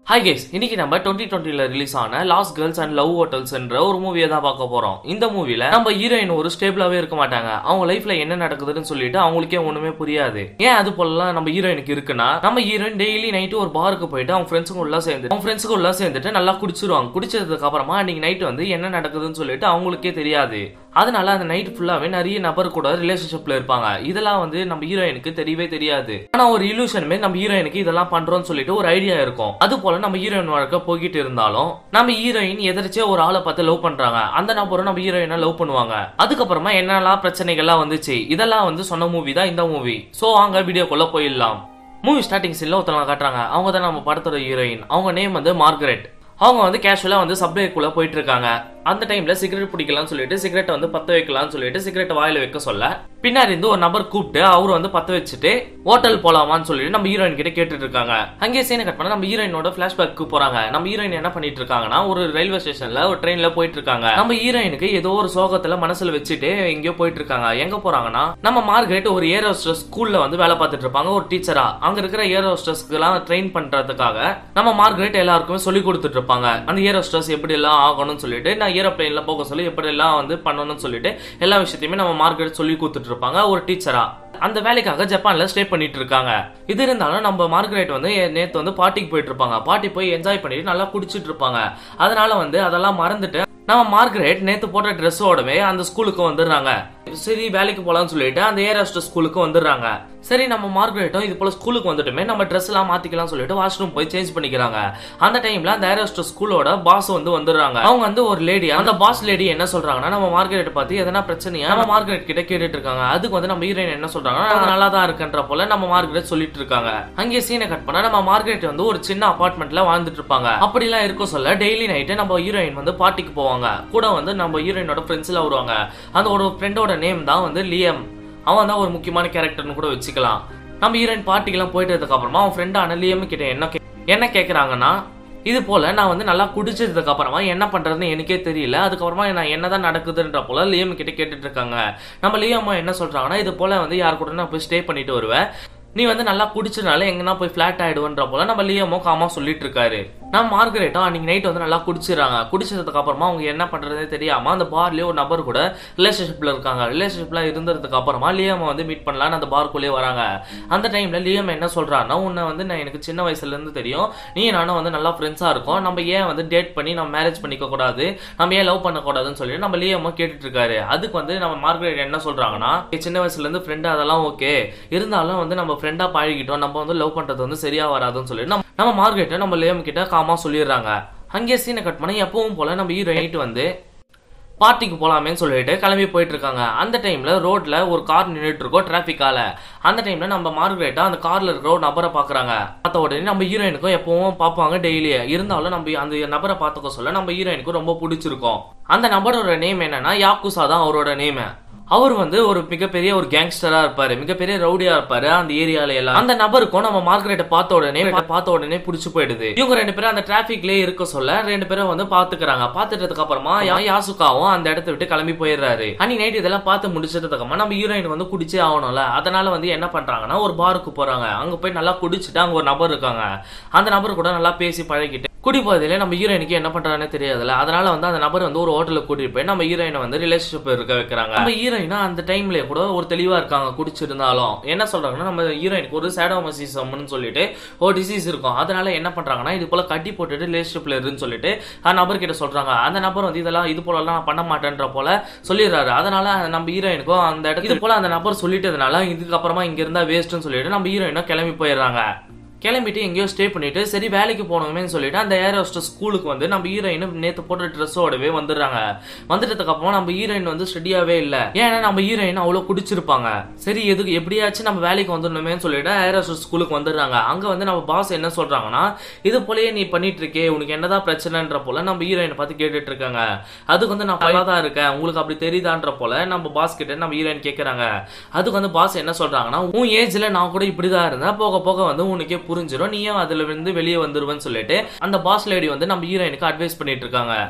hi guys இன்னைக்கு நம்ம twenty டுவெண்ட்டில ரிலீஸ் ஆன last girls and love hotels என்ற ஒரு மூவியை தான் பார்க்க போறோம் இந்த மூவில நம்ம ஹீரோயின் ஒரு ஸ்டேபிளாவே இருக்க மாட்டாங்க அவங்க லைஃப்ல என்ன நடக்குதுன்னு சொல்லிட்டு அவங்களுக்கே ஒண்ணுமே புரியாது ஏன் அது போலலாம் நம்ம ஹீரோயினுக்கு இருக்குன்னா நம்ம ஹீரோயின் டெய்லி நைட்டு ஒரு பாருக்கு போயிட்டு அவங்க ஃப்ரெண்ட்ஸுங்க உள்ள சேர்ந்து அவங்க ஃப்ரெண்ட்ஸுக்கு உள்ள சேர்ந்துட்டு நல்லா குடிச்சிருவாங்க குடிச்சதுக்கு அப்புறமா அன்னைக்கு நைட் வந்து என்ன நடக்குதுன்னு சொல்லிட்டு அவங்களுக்கே தெரியாது அதனால அந்த நைட் ஃபுல்லாவே நிறைய நபர் கூட ரிலேஷன்ஷிப்ல இருப்பாங்க இதெல்லாம் வந்து நம்ம ஹீரோயினுக்கு தெரியவே தெரியாது ஆனா ஒரு இலூஷனுமே நம்ம ஹீரோயினுக்கு இதெல்லாம் பண்றோம்னு சொல்லிட்டு ஒரு ஐடியா இருக்கும் அது போல நம்ம ஹீரோயின் வாழ்க்கை போய்கிட்டு இருந்தாலும் நம்ம ஹீரோயின் எதிர்ச்சியா ஒரு ஆளை பார்த்து லவ் பண்றாங்க அந்த நபரும் நம்ம ஹீரோயினை லவ் பண்ணுவாங்க அதுக்கப்புறமா என்னெல்லாம் பிரச்சனைகள்லாம் வந்துச்சு இதெல்லாம் வந்து சொன்ன மூவி தான் இந்த மூவி சோ வாங்க வீடியோக்குள்ள போயிடலாம் மூவி ஸ்டார்டிங் சீன்ல ஒருத்தவங்க காட்டுறாங்க அவங்க தான் நம்ம படத்தோட ஹீரோயின் அவங்க நேம் வந்து மார்கரெட் அவங்க வந்து கேஷுவலா வந்து சப்வேக்குள்ள போயிட்டு இருக்காங்க அந்த டைம்ல சிகரெட் பிடிக்கலாம்னு சொல்லிட்டு சிகரெட்டை வந்து பத்த வைக்கலாம்னு சொல்லிட்டு சிகரெட்டை வாயில வைக்க சொல்ல பின்னாடி இருந்து ஒரு நபர் கூப்பிட்டு அவர் வந்து பத்த வச்சுட்டு ஹோட்டல் போலாமான்னு சொல்லிட்டு நம்ம ஹீரோயின் கிட்ட கேட்டுட்டு இருக்காங்க அங்கே சீனை கட் பண்ண நம்ம ஹீரோயினோட பிளாஷ்பேக்கு போறாங்க நம்ம ஹீரோயின் என்ன பண்ணிட்டு இருக்காங்கன்னா ஒரு ரயில்வே ஸ்டேஷன்ல ஒரு ட்ரெயின்ல போயிட்டு இருக்காங்க நம்ம ஹீரோயினுக்கு ஏதோ ஒரு சோகத்துல மனசுல வச்சுட்டு எங்கேயோ போயிட்டு இருக்காங்க எங்க போறாங்கன்னா நம்ம மார்கரெட் ஒரு ஏர் ஹோஸ்டர்ஸ் ஸ்கூல்ல வந்து வேலை பார்த்துட்டு இருப்பாங்க ஒரு டீச்சரா அங்க இருக்கிற ஏர் ஹோஸ்டர்ஸ்க்கு எல்லாம் ட்ரெயின் பண்றதுக்காக நம்ம மார்கரெட் எல்லாருக்குமே சொல்லி கொடுத்துட்டு இருப்பாங்க அந்த ஏர் ஹோஸ்டர்ஸ் எப்படி எல்லாம் ஆகணும்னு சொல்லிட்டு நான் ஏரோப்ளைன்ல போக சொல்லி எப்படி எல்லாம் வந்து பண்ணணும்னு சொல்லிட்டு எல்லா விஷயத்தையுமே நம்ம மார்கரெட் சொல்லி கொடுத்துட்டு இருப்பாங்க ஒரு டீச்சரா அந்த வேலைக்காக ஜப்பான்ல ஸ்டே பண்ணிட்டு இருக்காங்க இது இருந்தாலும் நம்ம மார்கரெட் வந்து நேத்து வந்து பார்ட்டிக்கு போயிட்டு இருப்பாங்க பார்ட்டி போய் என்ஜாய் பண்ணிட்டு நல்லா குடிச்சிட்டு இருப்பாங்க அதனால வந்து அதெல்லாம் மறந்துட்டு நம்ம மார்கரெட் நேத்து போட்ட ட்ரெஸ்ஸோடவே அந்த ஸ்கூலுக்கு வந்துடுறாங்க சரி வேலைக்கு போலாம்னு சொல்லிட்டு அந்த ஏர் ஹோஸ்டர் ஸ்கூலுக்கு வந்துடுறாங்க சரி நம்ம மார்கரெட்டும் இது போல ஸ்கூலுக்கு வந்துட்டுமே நம்ம ட்ரெஸ் எல்லாம் மாத்திக்கலாம் சொல்லிட்டு வாஷ்ரூம் போய் சேஞ்ச் பண்ணிக்கிறாங்க அந்த டைம்ல அந்த ஏர் ஹோஸ்டர் ஸ்கூலோட பாஸ் வந்து வந்துடுறாங்க அவங்க வந்து ஒரு லேடி அந்த பாஸ் லேடி என்ன சொல்றாங்கன்னா நம்ம மார்கரெட் பார்த்து எதனா பிரச்சனையா நம்ம மார்கரெட் கிட்ட கேட்டுட்டு இருக்காங்க அதுக்கு வந்து நம்ம ஹீரோயின் என்ன சொல்றாங்கன்னா "நான் நல்லா தான் இருக்கன்ற போல நம்ம மார்கரெட் சொல்லிட்டு இருக்காங்க அங்கே சீனை கட் பண்ணா நம்ம மார்கரெட் வந்து ஒரு சின்ன அபார்ட்மெண்ட்ல வாழ்ந்துட்டு இருப்பாங்க அப்படிலாம் இருக்க சொல்ல டெய்லி நைட்டு நம்ம ஹீரோயின் வந்து பார்ட்டிக்கு போவாங்க கூட வந்து நம்ம ஹீரோயினோட ஃப்ரெண்ட்ஸ் எல்லாம் வருவாங்க அந்த ஒரு ஃப்ரெண்டோட நேம் தான் வந்து லியம் அவன் தான் ஒரு முக்கியமான கேரக்டர்னு கூட வச்சுக்கலாம் நம்ம ஹீரோயின் பார்ட்டிக்கெல்லாம் போயிட்டதுக்கு அப்புறமா அவன் ஃப்ரெண்டான லியம் கிட்ட என்ன கே- என்ன கேக்குறாங்கன்னா இது போல நான் வந்து நல்லா குடிச்சதுக்கு அப்புறமா என்ன பண்றதுன்னு எனக்கே தெரியல அதுக்கப்புறமா நான் என்னதான் நடக்குதுன்ற போல லியம் கிட்ட கேட்டுட்டு இருக்காங்க நம்ம லியம்மா என்ன சொல்றாங்கன்னா இது போல வந்து யார் கூட நான் போய் ஸ்டே பண்ணிட்டு வருவேன் நீ வந்து நல்லா குடிச்சனால எங்கன்னா போய் ஃபிளாட் ஆயிடுவன்ற போல நம்ம லியமோ காமா சொல்லிட்டு இருக்காரு நம்ம மார்கரெட்டோ அன்னைக்கு நைட் வந்து நல்லா குடிச்சிடறாங்க குடிச்சதுக்கு அப்புறமா அவங்க என்ன பண்றதே தெரியாம அந்த பார்லயே ஒரு நபர் கூட ரிலேஷன்ஷிப்ல இருக்காங்க ரிலேஷன்ஷிப்ல இருந்ததுக்கு அப்புறமா லியம வந்து மீட் பண்ணலாம்னு அந்த பார்க்குள்ளே வராங்க அந்த டைம்ல லியம் என்ன சொல்றாருன்னா உன்னை வந்து நான் எனக்கு சின்ன வயசுல இருந்து தெரியும் நீ நானும் வந்து நல்லா ஃப்ரெண்ட்ஸா இருக்கோம் நம்ம ஏன் வந்து டேட் பண்ணி நம்ம மேரேஜ் பண்ணிக்க கூடாது நம்ம ஏன் லவ் பண்ணக்கூடாதுன்னு சொல்லி நம்ம லியமோ கேட்டுட்டு இருக்காரு அதுக்கு வந்து நம்ம மார்கரெட் என்ன சொல்றாங்கன்னா "ஏய், சின்ன வயசுல இருந்து ஃப்ரெண்ட் அதெல்லாம் ஓகே இருந்தாலும் வந்து நம்ம ஃப்ரெண்டா பழகிட்டோம் நம்ம வந்து லவ் பண்றது வந்து சரியா வராதுன்னு சொல்லி நம்ம நம்ம மார்கரெட்டை நம்ம லியம் கிட்ட காமா சொல்லிடுறாங்க அங்கே சீனை கட் பண்ணி எப்பவும் போல நம்ம ஹீரோ நைட் வந்து பார்ட்டிக்கு போலாமேன்னு சொல்லிட்டு கிளம்பி போயிட்டு இருக்காங்க அந்த டைம்ல ரோட்ல ஒரு கார் நின்றுட்டு இருக்கோம் டிராபிக்கால அந்த டைம்ல நம்ம மார்கரெட்டா அந்த கார்ல இருக்கிற ஒரு நபரை பாக்குறாங்க பார்த்த உடனே நம்ம ஹீரோயினுக்கும் எப்பவும் பார்ப்பாங்க டெய்லி இருந்தாலும் நம்ம அந்த நபரை பார்த்துக்க சொல்ல நம்ம ஹீரோயினுக்கு ரொம்ப பிடிச்சிருக்கும் அந்த நபரோட நேம் என்னன்னா யாக்குசா தான் அவரோட நேம் அவர் வந்து ஒரு மிகப்பெரிய ஒரு கேங்ஸ்டரா இருப்பாரு மிகப்பெரிய ரவுடியா இருப்பாரு அந்த ஏரியால எல்லாம் அந்த நபருக்கும் நம்ம மார்கரெட்டை பார்த்த உடனே பார்த்த உடனே பிடிச்சு போயிடுது இவங்க ரெண்டு பேரும் அந்த டிராபிக்லயே இருக்க சொல்ல ரெண்டு பேரும் வந்து பாத்துக்கிறாங்க பாத்துட்டதுக்கு அப்புறமா யா- யாசுகாவும் அந்த இடத்த விட்டு கிளம்பி போயிடுறாரு அன்னைக்கு நைட் இதெல்லாம் பார்த்து முடிச்சதுக்கு அப்புறமா நம்ம ஹீரோயின் வந்து குடிச்சே ஆகணும்ல அதனால வந்து என்ன பண்றாங்கன்னா ஒரு பாருக்கு போறாங்க அங்க போய் நல்லா குடிச்சிட்டு அங்க ஒரு நபர் இருக்காங்க அந்த நபர் கூட நல்லா பேசி பழகிட்டு குடி போதிலே நம்ம ஹீரோயினுக்கு என்ன பண்றானே தெரியாதுல்ல அதனால வந்து அந்த நபர் வந்து ஒரு ஹோட்டலுக்கு கூட்டிட்டு போய் நம்ம ஹீரோயினை வந்து ரிலேஷன்ஷிப் இருக்க வைக்கிறாங்க நம்ம ஹீரோயினா அந்த டைம்ல கூட ஒரு தெளிவா இருக்காங்க குடிச்சிருந்தாலும் என்ன சொல்றாங்கன்னா நம்ம ஹீரோயினுக்கு ஒரு சேடோமசிசம்னு சொல்லிட்டு ஒரு டிசீஸ் இருக்கும் அதனால என்ன பண்றாங்கன்னா இது போல கட்டி போட்டுட்டு ரிலேஷன்ஷிப்ல இருன்னு சொல்லிட்டு அந்த நபர் கிட்ட சொல்றாங்க அந்த நபர் வந்து இதெல்லாம் இது போல எல்லாம் நான் பண்ண மாட்டேன்ற போல சொல்லிடுறாரு அதனால நம்ம ஹீரோயினுக்கும் அந்த இடத்துல இது போல அந்த நபர் சொல்லிட்டதுனால இதுக்கப்புறமா இங்க இருந்தா வேஸ்ட்னு சொல்லிட்டு நம்ம ஹீரோயினும் கிளம்பி போயிடுறாங்க கிளம்பிட்டு எங்கேயோ ஸ்டே பண்ணிட்டு சரி வேலைக்கு போனோமேன்னு சொல்லிட்டு அந்த ஏர் ஹோஸ்டர் ஸ்கூலுக்கு வந்து நம்ம ஹீரோயின் நேத்து போட்ட ட்ரெஸ்ஸோடவே வந்துடுறாங்க வந்துட்டதுக்கு அப்புறம் நம்ம ஹீரோயின் வந்து ஸ்டடியாவே இல்ல ஏன்னா நம்ம ஹீரோயின் அவ்வளவு குடிச்சிருப்பாங்க சரி எதுக்கு எப்படியாச்சும் நம்ம வேலைக்கு வந்துடணுமேன்னு சொல்லிட்டு ஏர் ஹோஸ்டர் ஸ்கூலுக்கு வந்துடுறாங்க அங்க வந்து நம்ம பாஸ் என்ன சொல்றாங்கன்னா இது போலயே நீ பண்ணிட்டு இருக்கே உனக்கு என்னதான் பிரச்சனைன்ற போல நம்ம ஹீரோயினை பார்த்து கேட்டுட்டு இருக்காங்க அதுக்கு வந்து நான் நல்லா தான் இருக்கேன் உங்களுக்கு அப்படி தெரியுதான்ற போல நம்ம பாஸ் கிட்ட நம்ம ஹீரோயின் கேக்குறாங்க அதுக்கு வந்து பாஸ் என்ன சொல்றாங்கன்னா உன் ஏஜ்ல நான் கூட இப்படிதான் இருந்தேன் போக போக வந்து உனக்கே புரிஞ்சிடும் நீயும் அதுல இருந்து வெளியே வந்துருவேன்னு சொல்லிட்டு அந்த பாஸ் லேடி வந்து நம்ம ஹீரோயினுக்கு அட்வைஸ் பண்ணிட்டு இருக்காங்க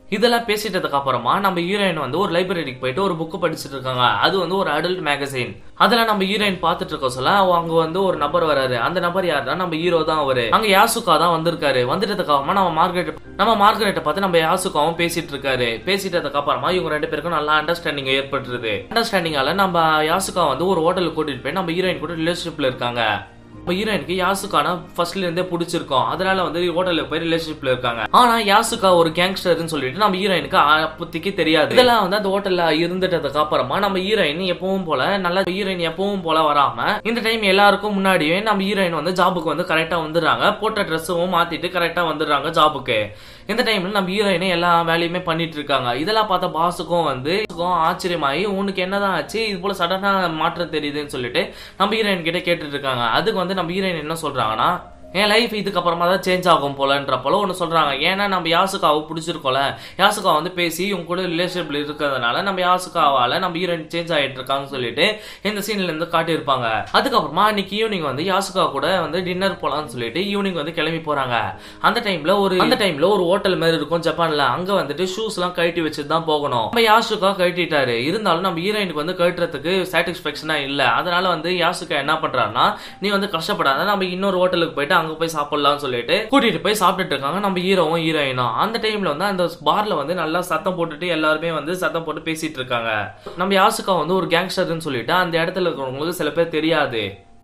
இதெல்லாம் பேசிட்டதுக்கு அப்புறமா நம்ம ஹீரோயின் வந்து ஒரு லைப்ரரிக்கு போயிட்டு ஒரு புக்கு படிச்சுட்டு இருக்காங்க அது வந்து ஒரு அடல்ட் மேகசின் அதுல நம்ம ஹீரோயின் பார்த்துட்டு இருக்க சொல்ல அவ- அங்க வந்து ஒரு நபர் வராரு அந்த நபர் யாருன்னா நம்ம ஹீரோ தான் அவரு அங்க யாசுகா தான் வந்திருக்காரு வந்துட்டதுக்கு அப்புறமா நம்ம மார்கரெட் நம்ம மார்கரெட்டை பார்த்து நம்ம யாசுகாவும் பேசிட்டு இருக்காரு பேசிட்டதுக்கு அப்புறமா இவங்க ரெண்டு பேருக்கும் நல்லா அண்டர்ஸ்டாண்டிங் ஏற்பட்டுருது அண்டர்ஸ்டாண்டிங்கால நம்ம யாசுகா வந்து ஒரு ஹோட்டலுக்கு கூட்டிட்டு போய் நம்ம ஹீரோயின் கூட ரிலேஷன்ஷிப்ல இருக்காங்க நம்ம ஹீரோயினுக்கு யாசுகானா ஃபர்ஸ்ட்ல இருந்தே பிடிச்சிருக்கும் அதனால வந்து ஹோட்டல்ல போய் ரிலேஷன்ஷிப்ல இருக்காங்க ஆனா யாசுகா ஒரு கேங்ஸ்டர்னு சொல்லிட்டு நம்ம ஹீரோயினுக்கு அப்போதைக்கு தெரியாது இதெல்லாம் வந்து அந்த ஹோட்டல்ல இருந்துட்டதுக்கு அப்புறமா நம்ம ஹீரோயின் எப்பவும் போல நல்லா ஹீரோயின் எப்பவும் போல வராம இந்த டைம் எல்லாருக்கும் முன்னாடியே நம்ம ஹீரோயின் வந்து ஜாபுக்கு வந்து கரெக்டா வந்துடுறாங்க போட்ட ட்ரெஸ்ஸும் மாத்திட்டு கரெக்டா வந்துடுறாங்க ஜாபுக்கு இந்த டைம்ல நம்ம ஹீரோயினே எல்லா வேலையுமே பண்ணிட்டு இருக்காங்க இதெல்லாம் பார்த்த பாஸுக்கும் வந்து பாஸுக்கும் ஆச்சரியமாயி உனக்கு என்னதான் ஆச்சு இது போல சடனா மாற்றம் தெரியுதுன்னு சொல்லிட்டு நம்ம ஹீரோயின் கிட்ட கேட்டுட்டு இருக்காங்க அதுக்கு வந்து நம்ம ஹீரோயின் என்ன சொல்றாங்கன்னா என் லைஃப் இதுக்கப்புறமா தான் சேஞ்ச் ஆகும் போலன்ற போல ஒன்று சொல்றாங்க ஏன்னா நம்ம யாசுகாவை பிடிச்சிருக்கோம்ல யாசுகா வந்து பேசி இவங்க கூட ரிலேஷன்ஷிப்ல இருக்கிறதுனால நம்ம யாசுகாவால நம்ம ஹீரோயின் சேஞ்ச் ஆயிட்டு இருக்காங்கன்னு சொல்லிட்டு இந்த சீன்ல இருந்து காட்டியிருப்பாங்க அதுக்கப்புறமா அன்னைக்கு ஈவினிங் வந்து யாசுகா கூட வந்து டின்னர் போலாம்னு சொல்லிட்டு ஈவினிங் வந்து கிளம்பி போறாங்க அந்த டைம்ல ஒரு அந்த டைம்ல ஒரு ஹோட்டல் மாதிரி இருக்கும் ஜப்பான்ல அங்க வந்துட்டு ஷூஸ் எல்லாம் கழட்டி வச்சுட்டு தான் போகணும் நம்ம யாசுகா கழட்டிட்டாரு இருந்தாலும் நம்ம ஹீரோயினுக்கு வந்து கழட்டுறதுக்கு சாட்டிஸ்பேக்ஷனா இல்ல அதனால வந்து யாசுகா என்ன பண்றாருன்னா நீ வந்து கஷ்டப்படாத நம்ம இன்னொரு ஹோட்டலுக்கு போயிட்டு அங்க போய் சாப்பிடலாம்னு சொல்லிட்டு கூட்டிட்டு போய் சாப்பிட்டுட்டு இருக்காங்க நம்ம ஹீரோவும் ஹீரோயினும் அந்த டைம்ல வந்து அந்த பார்ல வந்து நல்லா சத்தம் போட்டுட்டு எல்லாருமே வந்து சத்தம் போட்டு பேசிட்டு இருக்காங்க நம்ம யாசுகா வந்து ஒரு கேங்ஸ்டர்னு சொல்லிட்டு அந்த இடத்துல இருக்கிறவங்களுக்கு சில பேர் தெரியாது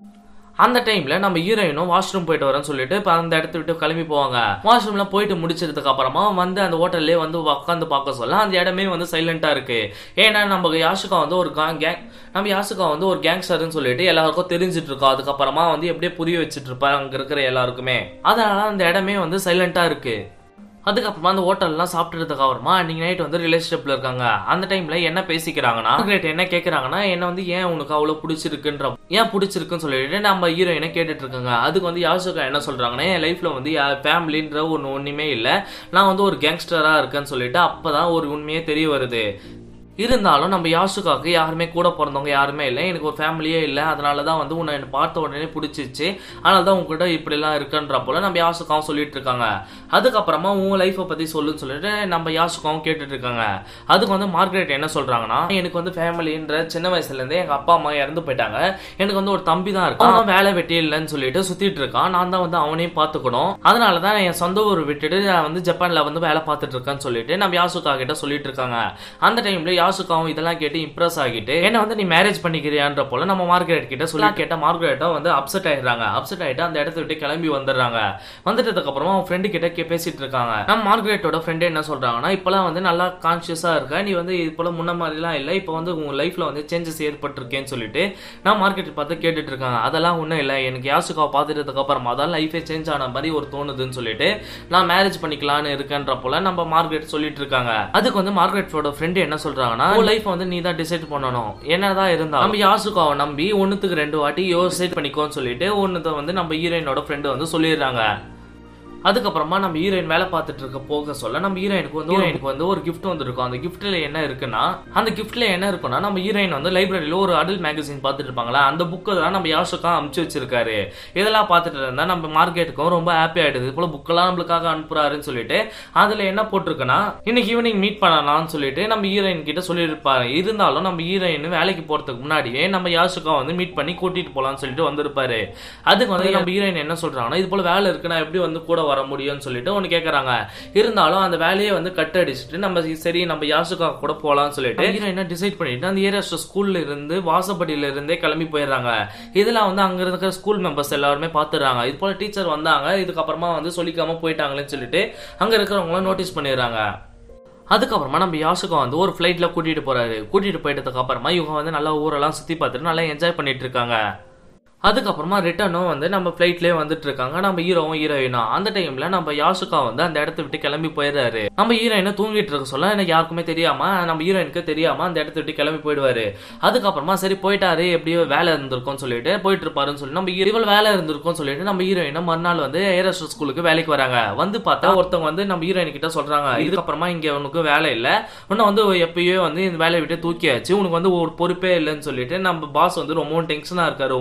அந்த டைம்ல நம்ம ஹீரோயினும் வாஷ்ரூம் போயிட்டு வரேன்னு சொல்லிட்டு இப்ப அந்த இடத்த விட்டு கிளம்பி போவாங்க வாஷ்ரூம்ல போயிட்டு முடிச்சதுக்கு அப்புறமா வந்து அந்த ஹோட்டல்லே வந்து உட்காந்து பார்க்க சொல்ல அந்த இடமே வந்து சைலண்டா இருக்கு ஏன்னா நம்ம யாசுகா வந்து ஒரு கேங் நம்ம யாசுகா வந்து ஒரு கேங்ஸ்டர்னு சொல்லிட்டு எல்லாருக்கும் தெரிஞ்சிட்டு இருக்கோம் அதுக்கப்புறமா வந்து எப்படியே புரிய வச்சுட்டு இருப்பாரு அங்க இருக்கிற எல்லாருக்குமே அதனால அந்த இடமே வந்து சைலண்டா இருக்கு அதுக்கப்புறமா அந்த ஹோட்டல்லாம் சாப்பிட்டதுக்கு அப்புறமா அன்னைக்கு நைட் வந்து ரிலேஷன்ஷிப்ல இருக்காங்க அந்த டைம்ல என்ன பேசிக்கிறாங்கன்னா மார்கரெட் என்ன கேக்குறாங்கன்னா என்ன வந்து ஏன் உனக்கு அவ்வளவு பிடிச்சிருக்குன்ற ஏன் பிடிச்சிருக்குன்னு சொல்லிட்டு நம்ம ஹீரோயினை கேட்டுட்டு இருக்காங்க அதுக்கு வந்து யாசுகா என்ன சொல்றாங்கன்னா என் லைஃப்ல வந்து ஃபேமிலின்ற ஒன்று ஒண்ணுமே இல்லை நான் வந்து ஒரு கேங்ஸ்டரா இருக்கேன்னு சொல்லிட்டு அப்பதான் ஒரு உண்மையே தெரிய வருது இருந்தாலும் நம்ம யாசுகாக்கு யாருமே கூட பிறந்தவங்க யாருமே இல்லை எனக்கு ஒரு ஃபேமிலியே இல்லை அதனால தான் வந்து உன்னை எனக்கு பார்த்த உடனே பிடிச்சிச்சு அதனால தான் உங்ககிட்ட இப்படிலாம் இருக்குன்ற போல நம்ம யாசுகாவும் சொல்லிட்டு இருக்காங்க அதுக்கப்புறமா உன் லைஃப்பை பற்றி சொல்லுன்னு சொல்லிட்டு நம்ம யாசுகாவும் கேட்டுட்டு இருக்காங்க அதுக்கு வந்து மார்கரெட் என்ன சொல்றாங்கன்னா எனக்கு வந்து ஃபேமிலின்ற சின்ன வயசுலேருந்தே எங்கள் அப்பா அம்மா இறந்து போயிட்டாங்க எனக்கு வந்து ஒரு தம்பி தான் இருக்கான் அவன் வேலை வெட்டி இல்லைன்னு சொல்லிட்டு சுற்றிட்டு இருக்கான் நான் தான் வந்து அவனையும் பார்த்துக்கணும் அதனால தான் என் சொந்த ஊர் விட்டுட்டு நான் வந்து ஜப்பானில் வந்து வேலை பார்த்துட்டு இருக்கேன்னு சொல்லிட்டு நம்ம யாசுகா கிட்ட சொல்லிட்டு இருக்காங்க அந்த டைம்ல யாசுகாவும் இதெல்லாம் கேட்டு இம்ப்ரெஸ் ஆகிட்டு என்ன வந்து நீ மேரேஜ் பண்ணிக்கிறியான்ற போல நம்ம மார்கரெட் கிட்ட சொல்லி கேட்ட மார்கரெட்டும் வந்து அப்செட் ஆயிடுறாங்க அப்செட் ஆயிட்டு அந்த இடத்த விட்டு கிளம்பி வந்துடுறாங்க வந்துட்டதுக்கு அப்புறமா அவன் ஃப்ரெண்டு கிட்ட கே- பேசிட்டு இருக்காங்க நம்ம மார்கரெட்டோட ஃப்ரெண்டு என்ன சொல்றாங்கன்னா இப்பெல்லாம் வந்து நல்லா கான்சியஸா இருக்க நீ வந்து இது போல முன்ன மாதிரிலாம் இல்லை இப்போ வந்து உங்க லைஃப்ல வந்து சேஞ்சஸ் ஏற்பட்டிருக்கேன்னு சொல்லிட்டு நான் மார்க்கெட் பார்த்து கேட்டுட்டு இருக்காங்க அதெல்லாம் ஒன்றும் இல்லை எனக்கு யாசுகாவை பார்த்துட்டதுக்கு அப்புறமா தான் லைஃபே சேஞ்ச் ஆன மாதிரி ஒரு தோணுதுன்னு சொல்லிட்டு நான் மேரேஜ் பண்ணிக்கலாம்னு இருக்கேன்ற போல நம்ம மார்கரெட் சொல்லிட்டு இருக்காங்க அதுக்கு வந்து மார்கரெட்டோட ஃப்ரெண்டு என்ன சொல்றாங்கன்னா உன் லைஃப் வந்து நீ தான் டிசைட் பண்ணணும் என்னதான் இருந்தா நம்ம யாசுகாவை நம்பி ஒண்ணுத்துக்கு ரெண்டு வாட்டி யோசிட் பண்ணிக்கோன்னு சொல்லிட்டு ஒன்னுத்த வந்து நம்ம ஹீரோயினோட ஃப்ரெண்டு வந்து சொல்லிடுறாங்க அதுக்கப்புறமா நம்ம ஹீரோயின் வேலை பார்த்துட்டு இருக்க போக சொல்ல நம்ம ஹீரோயினுக்கு வந்து ஹீரோயினுக்கு வந்து ஒரு gift வந்திருக்கும் அந்த கிஃப்ட்ல என்ன இருக்குன்னா அந்த கிஃப்ட்ல என்ன இருக்குன்னா நம்ம ஹீரோயின் வந்து லைப்ரரியில ஒரு அடல் மேகசின் பார்த்துட்டு இருப்பாங்களா அந்த புக்கை தான் நம்ம யாஷுக்கா அமுச்சு வச்சிருக்காரு இதெல்லாம் பார்த்துட்டு இருந்தா நம்ம மார்க்கெட்டுக்கும் ரொம்ப ஹாப்பி ஆயிடுது இது போல புக்கெல்லாம் நம்மளுக்காக அனுப்புறாருன்னு சொல்லிட்டு அதுல என்ன போட்டிருக்குன்னா இன்னைக்கு ஈவினிங் மீட் பண்ணலாம்னு சொல்லிட்டு நம்ம ஹீரோயின் கிட்ட சொல்லியிருப்பாரு இருந்தாலும் நம்ம ஹீரோயின் வேலைக்கு போறதுக்கு முன்னாடியே நம்ம யாஷுக்கா வந்து மீட் பண்ணி கூட்டிட்டு போலாம்னு சொல்லிட்டு வந்திருப்பாரு அதுக்கு வந்து நம்ம ஹீரோயின் என்ன சொல்றாங்கன்னா இது போல வேலை இருக்கு நான் எப்படி வந்து கூட வர முடியும்னு சொல்லிட்டு ஒன்னு கேக்குறாங்க இருந்தாலும் அந்த வேலையை வந்து கட் அடிச்சுட்டு நம்ம சரி நம்ம யாசுகா கூட போலாம்னு சொல்லிட்டு ஹீரோயினை டிசைட் பண்ணிட்டு அந்த ஏரியா ஸ்கூல்ல இருந்து வாசப்படியில இருந்தே கிளம்பி போயிடுறாங்க இதெல்லாம் வந்து அங்க இருக்கிற ஸ்கூல் மெம்பர்ஸ் எல்லாருமே பாத்துறாங்க இது போல டீச்சர் வந்தாங்க இதுக்கப்புறமா வந்து சொல்லிக்காம போயிட்டாங்களேன்னு சொல்லிட்டு அங்க இருக்கிறவங்களும் நோட்டீஸ் பண்ணிடுறாங்க அதுக்கப்புறமா நம்ம யாசுகா வந்து ஒரு ஃப்ளைட்ல கூட்டிட்டு போறாரு கூட்டிட்டு போயிட்டதுக்கு அப்புறமா இவங்க வந்து நல்லா ஊரெல்லாம் சுத்தி பார்த்துட்டு நல்லா என்ஜாய் பண்ணிட்டு இருக்காங்க அதுக்கப்புறமா ரிட்டர்னும் வந்து நம்ம ஃப்ளைட்லேயே வந்துட்டு இருக்காங்க நம்ம ஹீரோவும் ஹீரோயினும் அந்த டைம்ல நம்ம யாசுகா வந்து அந்த இடத்த விட்டு கிளம்பி போயிடுறாரு நம்ம ஹீரோயினை தூங்கிட்டு இருக்க சொல்ல எனக்கு யாருக்குமே தெரியாம நம்ம ஹீரோயினுக்கு தெரியாம அந்த இடத்த விட்டு கிளம்பி போயிடுவாரு அதுக்கப்புறமா சரி போயிட்டாரு எப்படியோ வேலை இருந்திருக்கும்னு சொல்லிட்டு போயிட்டு இருப்பாருன்னு சொல்லி நம்ம இவள் வேலை இருந்திருக்கும்னு சொல்லிட்டு நம்ம ஹீரோயினை மறுநாள் வந்து ஏரஸ்ட் ஸ்கூலுக்கு வேலைக்கு வராங்க வந்து பார்த்தா ஒருத்தவங்க வந்து நம்ம ஹீரோயின் கிட்ட சொல்றாங்க இதுக்கப்புறமா இங்க உனக்கு வேலை இல்லை உன்னை வந்து எப்பயோ வந்து இந்த வேலையை விட்டு தூக்கியாச்சு உனக்கு வந்து ஒரு பொறுப்பே இல்லைன்னு சொல்லிட்டு நம்ம பாஸ் வந்து ரொம்ப டென்ஷனா இருக்காரு உன் மேல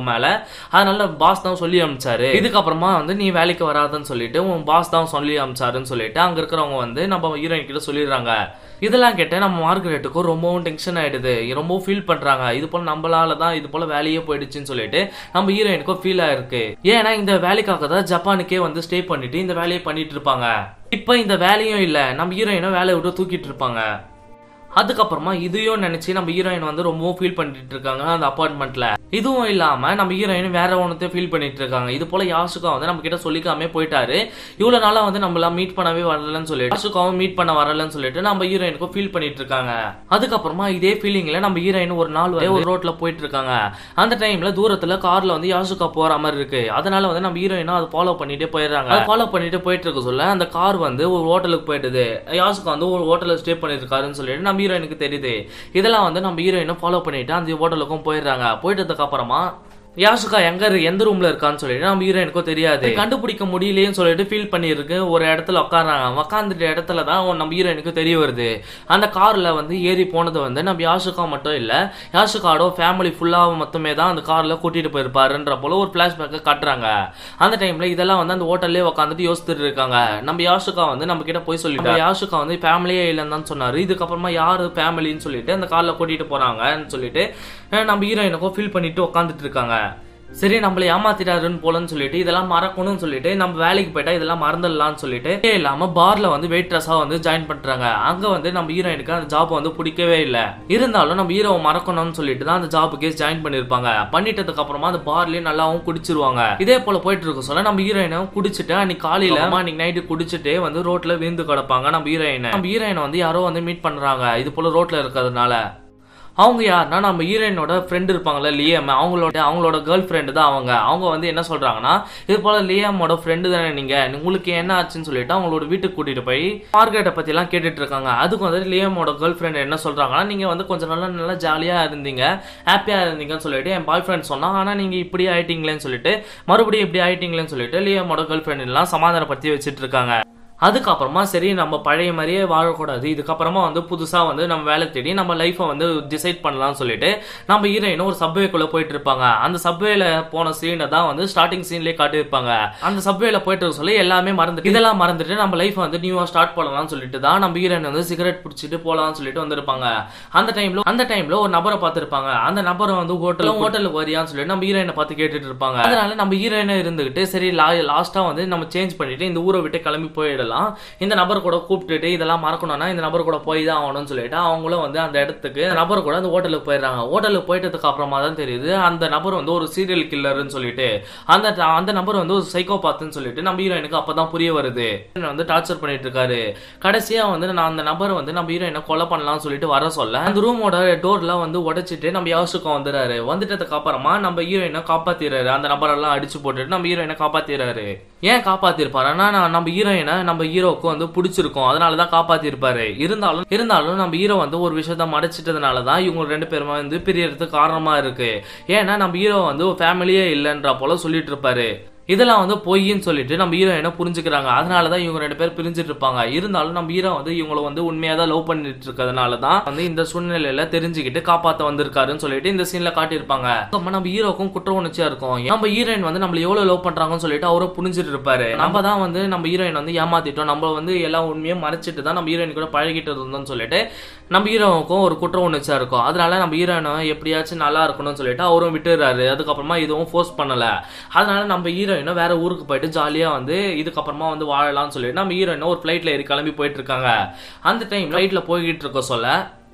அதனால பாஸ் தான் சொல்லி அனுப்பிச்சாரு இதுக்கப்புறமா வந்து நீ வேலைக்கு வராதுன்னு சொல்லிட்டு உன் பாஸ் தான் சொல்லி அனுப்பிச்சாருன்னு சொல்லிட்டு அங்க இருக்கிறவங்க வந்து நம்ம ஹீரோயின் கிட்ட சொல்லிடுறாங்க இதெல்லாம் கேட்டு நம்ம மார்கரெட்டுக்கும் ரொம்பவும் டென்ஷன் ஆயிடுது ரொம்பவும் ஃபீல் பண்றாங்க இது போல நம்மளால தான் இது போல வேலையே போயிடுச்சுன்னு சொல்லிட்டு நம்ம ஹீரோயினுக்கும் ஃபீல் ஆயிருக்கு ஏன்னா இந்த வேலைக்காக தான் ஜப்பானுக்கே வந்து ஸ்டே பண்ணிட்டு இந்த வேலையை பண்ணிட்டு இருப்பாங்க இப்போ இந்த வேலையும் இல்ல நம்ம ஹீரோயினும் வேலையை விட்டு தூக்கிட்டு இருப்பாங்க அதுக்கப்புறமா இதையும் நினைச்சு நம்ம ஹீரோயின் வந்து ரொம்பவும் ஃபீல் பண்ணிட்டு இருக்காங்க அந்த அப்பார்ட்மெண்ட்ல இதுவும் இல்லாம நம்ம ஹீரோயின் வேற ஒன்றத்தையும் ஃபீல் பண்ணிட்டு இருக்காங்க இது போல யாசுகா வந்து நம்ம கிட்ட சொல்லிக்காம போயிட்டாரு இவ்வளவு நாளா வந்து நம்மளாம் மீட் பண்ணவே வரலன்னு சொல்லிட்டு யாசுகாவும் மீட் பண்ண வரலன்னு சொல்லிட்டு நம்ம ஹீரோயினுக்கும் ஃபீல் பண்ணிட்டு இருக்காங்க அதுக்கப்புறமா இதே ஃபீலிங்ல நம்ம ஹீரோயின் ஒரு நாள் வந்து ஒரு ரோட்ல போயிட்டு இருக்காங்க அந்த டைம்ல தூரத்துல கார்ல வந்து யாசுகா போற மாதிரி இருக்கு அதனால வந்து நம்ம ஹீரோயினும் அதை ஃபாலோ பண்ணிட்டே போயிடுறாங்க அதை ஃபாலோ பண்ணிட்டு போயிட்டு இருக்க சொல்ல அந்த கார் வந்து ஒரு ஹோட்டலுக்கு போயிடுது யாசுகா வந்து ஒரு ஹோட்டல்ல ஸ்டே பண்ணிருக்காருன்னு சொல்லிட்டு நம்ம ஹீரோயினுக்கு தெரியுது இதெல்லாம் வந்து நம்ம ஹீரோயினும் ஃபாலோ பண்ணிட்டு அந்த ஹோட்டலுக்கும் போயிடுறாங்க போயிட்டதுக்கு அப்புறமா யாசுகா எங்க இரு- எந்த ரூம்ல இருக்கான்னு சொல்லிட்டு நம்ம ஹீரோயினுக்கும் தெரியாது கண்டுபிடிக்க முடியலையேன்னு சொல்லிட்டு ஃபீல் பண்ணியிருக்கு ஒரு இடத்துல உட்காராங்க உட்காந்துட்ட இடத்துல தான் நம்ம ஹீரோயினுக்கு தெரிய வருது அந்த கார்ல வந்து ஏறி போனது வந்து நம்ம யாசுகா மட்டும் இல்ல யாசுகாடோ ஃபேமிலி ஃபுல்லா மொத்தமே தான் அந்த கார்ல கூட்டிட்டு போயிருப்பாருன்ற போல ஒரு பிளாஷ்பேக்கை காட்டுறாங்க அந்த டைம்ல இதெல்லாம் வந்து அந்த ஹோட்டல்லே உட்காந்துட்டு யோசிச்சுட்டு இருக்காங்க நம்ம யாசுகா வந்து நம்ம கிட்ட போய் சொல்லிட்டு யாசுகா வந்து ஃபேமிலியே இல்லைன்னு தான் சொன்னாரு இதுக்கப்புறமா யாரு ஃபேமிலின்னு சொல்லிட்டு அந்த கார்ல கூட்டிட்டு போறாங்கன்னு சொல்லிட்டு அஹ் நம்ம ஹீரோயினுக்கும் ஃபீல் பண்ணிட்டு உட்காந்துட்டு இருக்காங்க சரி நம்மள ஏமாத்திட்டாருன்னு போலன்னு சொல்லிட்டு இதெல்லாம் மறக்கணும்னு சொல்லிட்டு நம்ம வேலைக்கு போயிட்டா இதெல்லாம் மறந்துடலாம்னு சொல்லிட்டு இதே இல்லாம பார்ல வந்து வெயிட்ரஸா வந்து ஜாயின் பண்றாங்க அங்க வந்து நம்ம ஹீரோயினுக்கு அந்த ஜாப் வந்து பிடிக்கவே இல்லை இருந்தாலும் நம்ம ஹீரோவை மறக்கணும்னு சொல்லிட்டு தான் அந்த ஜாபுக்கே ஜாயின் பண்ணிருப்பாங்க பண்ணிட்டதுக்கு அப்புறமா அந்த பார்லயே நல்லாவும் குடிச்சிருவாங்க இதே போல போயிட்டு இருக்க சொல்ல நம்ம ஹீரோயினும் குடிச்சிட்டு அன்னைக்கு காலையில அன்னைக்கு நைட்டு குடிச்சிட்டு வந்து ரோட்ல விழுந்து கிடப்பாங்க நம்ம ஹீரோயினை நம்ம ஹீரோயினை வந்து யாரோ வந்து மீட் பண்றாங்க இது போல ரோட்ல இருக்கிறதுனால அவங்க யாருன்னா நம்ம ஹீரோயினோட ஃப்ரெண்ட் இருப்பாங்கல்ல லியம் அவங்களோட அவங்களோட கேர்ள் ஃப்ரெண்டு தான் அவங்க அவங்க வந்து என்ன சொல்றாங்கன்னா இது போல லியமோட ஃப்ரெண்டு தானே நீங்க உங்களுக்கு என்ன ஆச்சுன்னு சொல்லிட்டு அவங்களோட வீட்டுக்கு கூட்டிட்டு போய் மார்க்கெட்டை பத்தி எல்லாம் கேட்டுட்டு இருக்காங்க அதுக்கு வந்து லியமோட கேர்ள் ஃப்ரெண்ட் என்ன சொல்றாங்கன்னா நீங்க வந்து கொஞ்சம் நல்லா நல்லா ஜாலியா இருந்தீங்க ஹாப்பியா இருந்தீங்கன்னு சொல்லிட்டு என் பாய் ஃப்ரெண்ட் சொன்னா ஆனா நீங்க இப்படி ஆயிட்டீங்களேன்னு சொல்லிட்டு மறுபடியும் இப்படி ஆயிட்டீங்களேன்னு சொல்லிட்டு லியமோட கேர்ள் ஃப்ரெண்ட் எல்லாம் சமாதானப்படுத்தி வச்சிட்டு இருக்காங்க அதுக்கப்புறமா சரி நம்ம பழைய மாதிரியே வாழக்கூடாது இதுக்கப்புறமா வந்து புதுசா வந்து நம்ம வேலை தேடி நம்ம லைஃப்பை வந்து டிசைட் பண்ணலாம்னு சொல்லிட்டு நம்ம ஹீரோயினும் ஒரு சப்வேக்குள்ள போயிட்டு இருப்பாங்க அந்த சப்வேல போன சீனை தான் வந்து ஸ்டார்டிங் சீன்லயே காட்டியிருப்பாங்க அந்த சப்வேல போயிட்டு இருக்க சொல்லி எல்லாமே மறந்து இதெல்லாம் மறந்துட்டு நம்ம லைஃப் வந்து நியூவா ஸ்டார்ட் பண்ணலாம்னு சொல்லிட்டு தான் நம்ம ஹீரோயின் வந்து சிகரெட் பிடிச்சிட்டு போலாம்னு சொல்லிட்டு வந்திருப்பாங்க அந்த டைம்ல அந்த டைம்ல ஒரு நபரை பார்த்திருப்பாங்க அந்த நபரை வந்து ஹோட்டல் ஹோட்டலுக்கு வரியான்னு சொல்லிட்டு நம்ம ஹீரோயினை பார்த்து கேட்டுட்டு இருப்பாங்க அதனால நம்ம ஹீரோயினை இருந்துகிட்டு சரி லாஸ்டா வந்து நம்ம சேஞ்ச் பண்ணிட்டு இந்த ஊரை விட்டு கிளம்பி போயிடலாம் இந்த நபர் கூட கூப்பிட்டுட்டு இதெல்லாம் மறக்கணும்னா இந்த நபர் கூட போய் தான் ஆகணும்னு சொல்லிட்டு அவங்களும் வந்து அந்த இடத்துக்கு அந்த நபர் கூட அந்த ஹோட்டலுக்கு போயிடுறாங்க ஹோட்டலுக்கு போயிட்டதுக்கு அப்புறமா தான் தெரியுது அந்த நபர் வந்து ஒரு சீரியல் கில்லர்னு சொல்லிட்டு அந்த அந்த நபர் வந்து ஒரு சைக்கோபாத்துன்னு சொல்லிட்டு நம்ம ஹீரோயினுக்கு அப்பதான் புரிய வருது வந்து டார்ச்சர் பண்ணிட்டு இருக்காரு கடைசியா வந்து நான் அந்த நபர் வந்து நம்ம ஹீரோயினை கொலை பண்ணலாம்னு சொல்லிட்டு வர சொல்ல அந்த ரூமோட டோர்லாம் வந்து உடைச்சிட்டு நம்ம யாசுக்கம் வந்துறாரு வந்துட்டதுக்கு அப்புறமா நம்ம ஹீரோயினை காப்பாத்திடுறாரு அந்த நபரெல்லாம் அடிச்சு போட்டுட்டு நம்ம ஹீரோயினை காப்பாத்திடுறாரு ஏன் காப்பாத்திருப்பாருன்னா நான் நம்ம ஹீரோயினை நம்ம ஹீரோவுக்கு வந்து பிடிச்சிருக்கும் அதனால தான் காப்பாத்திருப்பாரு இருந்தாலும் இருந்தாலும் நம்ம ஹீரோ வந்து ஒரு விஷயத்த மறைச்சிட்டதுனால தான் இவங்க ரெண்டு பேருமே வந்து பிரியறதுக்கு காரணமா இருக்கு ஏன்னா நம்ம ஹீரோ வந்து ஒரு ஃபேமிலியே இல்லைன்ற போல சொல்லிட்டு இருப்பாரு இதெல்லாம் வந்து பொய்ன்னு சொல்லிட்டு நம்ம ஹீரோயினை புரிஞ்சுக்கிறாங்க அதனால தான் இவங்க ரெண்டு பேர் பிரிஞ்சுட்டு இருப்பாங்க இருந்தாலும் நம்ம ஹீரோ வந்து இவங்களை வந்து உண்மையா தான் லவ் பண்ணிட்டு இருக்கிறதுனால தான் வந்து இந்த சூழ்நிலையில தெரிஞ்சுக்கிட்டு காப்பாத்த வந்திருக்காருன்னு சொல்லிட்டு இந்த சீன்ல காட்டியிருப்பாங்க அப்ப நம்ம ஹீரோக்கும் குற்ற உணர்ச்சியா இருக்கும் நம்ம ஹீரோயின் வந்து நம்மள எவ்வளவு லவ் பண்றாங்கன்னு சொல்லிட்டு அவரும் புரிஞ்சுட்டு இருப்பாரு நம்ம தான் வந்து நம்ம ஹீரோயின் வந்து ஏமாத்திட்டோம் நம்ம வந்து எல்லா உண்மையும் மறைச்சிட்டு தான் நம்ம ஹீரோயின் கூட பழகிட்டு இருந்தோம்னு சொல்லிட்டு நம்ம ஹீரோவுக்கும் ஒரு குற்ற உணர்ச்சியா இருக்கும் அதனால நம்ம ஹீரோயினை எப்படியாச்சும் நல்லா இருக்கணும்னு சொல்லிட்டு அவரும் விட்டுறாரு அதுக்கப்புறமா இதுவும் ஃபோர்ஸ் பண்ணல அதனால நம்ம ஹீரோயினும் வேற ஊருக்கு போயிட்டு ஜாலியா வந்து இதுக்கப்புறமா வந்து வாழலாம்னு சொல்லிட்டு நம்ம ஹீரோயினும் ஒரு ஃபிளைட்ல ஏறி கிளம்பி போயிட்டு இருக்காங்க அந்த டைம் ஃபிளைட்ல போய்கிட்டு இருக்க சொல்ல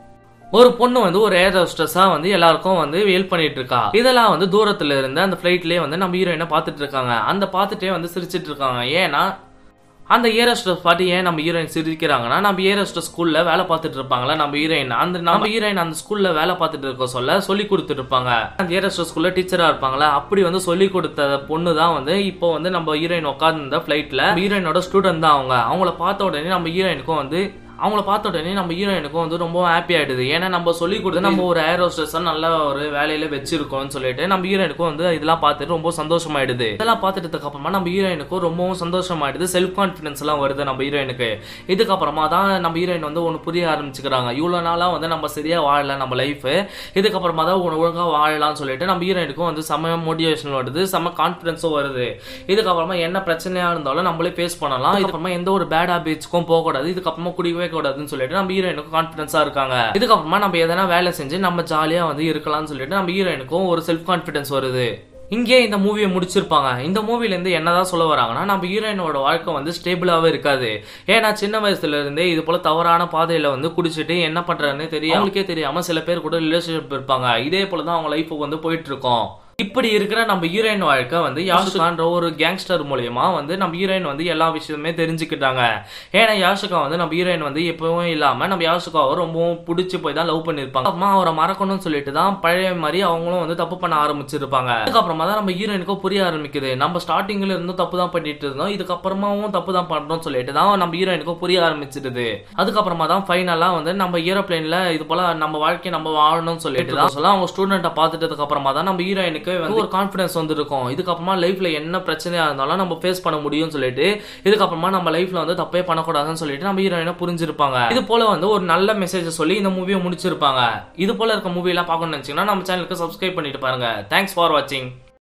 ஒரு பொண்ணு வந்து ஒரு ஏர் ஹோஸ்டஸா வந்து எல்லாருக்கும் வந்து ஹெல்ப் பண்ணிட்டு இருக்கா இதெல்லாம் வந்து தூரத்துல இருந்து அந்த ஃபிளைட்லயே வந்து நம்ம ஹீரோயினை பார்த்துட்டு இருக்காங்க அந்த பார்த்துட்டே வந்து சிரிச்சிட்டு இருக்காங்க ஏன்னா அந்த ஏரோஸ்டர்ஸ் பாட்டு ஏன் நம்ம ஹீரோயின் சிரிக்கிறாங்கன்னா நம்ம ஏரோஸ்டர் ஸ்கூல்ல வேலை பார்த்துட்டு இருப்பாங்களா நம்ம ஹீரோயின் அந்த நம்ம ஹீரோயின் அந்த ஸ்கூல்ல வேலை பார்த்துட்டு இருக்க சொல்ல சொல்லி கொடுத்துட்டு இருப்பாங்க அந்த ஏரோஸ்டர் ஸ்கூல்ல டீச்சரா இருப்பாங்களா அப்படி வந்து சொல்லி கொடுத்த பொண்ணு தான் வந்து இப்போ வந்து நம்ம ஹீரோயின் உட்கார்ந்து ஃபிளைட்ல ஹீரோயினோட ஸ்டூடெண்ட் தான் அவங்க அவங்கள பார்த்த உடனே நம்ம ஹீரோயினுக்கும் வந்து அவங்கள பார்த்த உடனே நம்ம ஹீரோயினுக்கும் வந்து ரொம்ப ஹாப்பி ஆயிடுது ஏன்னா நம்ம சொல்லி கொடுத்து நம்ம ஒரு ஏர் ஹோஸ்டர்ஸ் நல்ல ஒரு வேலையில வச்சிருக்கோம்னு சொல்லிட்டு நம்ம ஹீரோயினுக்கும் வந்து இதெல்லாம் பார்த்துட்டு ரொம்ப சந்தோஷமாயிடுது இதெல்லாம் பார்த்துட்டதுக்கு அப்புறமா நம்ம ஹீரோயினுக்கும் ரொம்பவும் சந்தோஷமாயிடுது செல்ஃப் கான்ஃபிடன்ஸ் எல்லாம் வருது நம்ம ஹீரோயினுக்கு இதுக்கப்புறமா தான் நம்ம ஹீரோயின் வந்து ஒன்று புரிய ஆரம்பிச்சுக்கிறாங்க இவ்வளோ நாளாக வந்து நம்ம சரியா வாழல நம்ம லைஃப் இதுக்கப்புறமா தான் ஒன்று ஒழுங்காக வாழலாம்னு சொல்லிட்டு நம்ம ஹீரோயினுக்கும் வந்து செம மோட்டிவேஷன் வருது செம கான்ஃபிடன்ஸும் வருது இதுக்கப்புறமா என்ன பிரச்சனையா இருந்தாலும் நம்மளே ஃபேஸ் பண்ணலாம் இதுக்கப்புறமா எந்த ஒரு பேட் ஹாபிட்ஸ்க்கும் போகக்கூடாது இதுக்கப்புறமா குடிக்கவே கூடாதுன்னு சொல்லிட்டு நம்ம ஹீரோயினுக்கும் கான்ஃபிடன்ஸா இருக்காங்க இதுக்கப்புறமா நம்ம எதனா வேலை செஞ்சு நம்ம ஜாலியா வந்து இருக்கலாம்னு சொல்லிட்டு நம்ம ஹீரோயினுக்கும் ஒரு செல்ஃப் கான்ஃபிடன்ஸ் வருது இங்கே இந்த மூவியை முடிச்சிருப்பாங்க இந்த மூவில இருந்து என்னதான் சொல்ல வராங்கன்னா நம்ம ஹீரோயினோட வாழ்க்கை வந்து ஸ்டேபிளாவே இருக்காது ஏன்னா சின்ன வயசுல இருந்தே இது போல தவறான பாதையில வந்து குடிச்சிட்டு என்ன பண்றதுன்னு தெரியும் அவங்களுக்கே தெரியாம சில பேர் கூட ரிலேஷன்ஷிப் இருப்பாங்க இதே போலதான் அவங்க லைஃப் வந்து போயிட்டு இருக்கோம் இப்படி இருக்கிற நம்ம ஹீரோயின் வாழ்க்கை வந்து யாஷுகான்ற ஒரு கேங்ஸ்டர் மூலியமா வந்து நம்ம ஹீரோயின் வந்து எல்லா விஷயமே தெரிஞ்சுக்கிட்டாங்க ஏன்னா யாஷுகா வந்து நம்ம ஹீரோயின் வந்து எப்பவும் இல்லாம நம்ம யாஷுகாவை ரொம்பவும் பிடிச்சி போய் தான் லவ் பண்ணிருப்பாங்க அம்மா அவரை மறக்கணும்னு சொல்லிட்டு தான் பழைய மாதிரி அவங்களும் வந்து தப்பு பண்ண ஆரம்பிச்சிருப்பாங்க அதுக்கப்புறமா தான் நம்ம ஹீரோயினுக்கும் புரிய ஆரம்பிக்குது நம்ம ஸ்டார்டிங்ல இருந்தும் தப்பு தான் பண்ணிட்டு இருந்தோம் இதுக்கப்புறமாவும் தப்பு தான் பண்றோம்னு சொல்லிட்டு தான் நம்ம ஹீரோயினுக்கும் புரிய ஆரம்பிச்சிடுது அதுக்கப்புறமா தான் ஃபைனலா வந்து நம்ம ஏரோப்ளேன்ல இது போல நம்ம வாழ்க்கையை நம்ம வாழணும்னு சொல்லிட்டு தான் சொல்ல அவங்க ஸ்டூடெண்ட்டை பார்த்துட்டதுக்கு அப்புறமா தான் நம்ம ஹீரோயினுக்கு வந்து ஒரு கான்ஃபிடன்ஸ் வந்துருக்கும் இதுக்கப்புறமா லைஃப்ல என்ன பிரச்சனையா இருந்தாலும் நம்ம ஃபேஸ் பண்ண முடியும்னு சொல்லிட்டு இதுக்கப்புறமா நம்ம லைஃப்ல வந்து தப்பே பண்ணக்கூடாதுன்னு சொல்லிட்டு நம்ம ஹீரோயினை புரிஞ்சிருப்பாங்க இது போல வந்து ஒரு நல்ல மெசேஜ் சொல்லி இந்த மூவியை முடிச்சிருப்பாங்க இது போல இருக்க மூவி எல்லாம் பார்க்கணும்னு நினைச்சீங்கன்னா நம்ம சேனலுக்கு சப்ஸ்கிரைப் பண்ணிட்டு பாருங்க தேங்க்ஸ் ஃபார் வாட்சிங்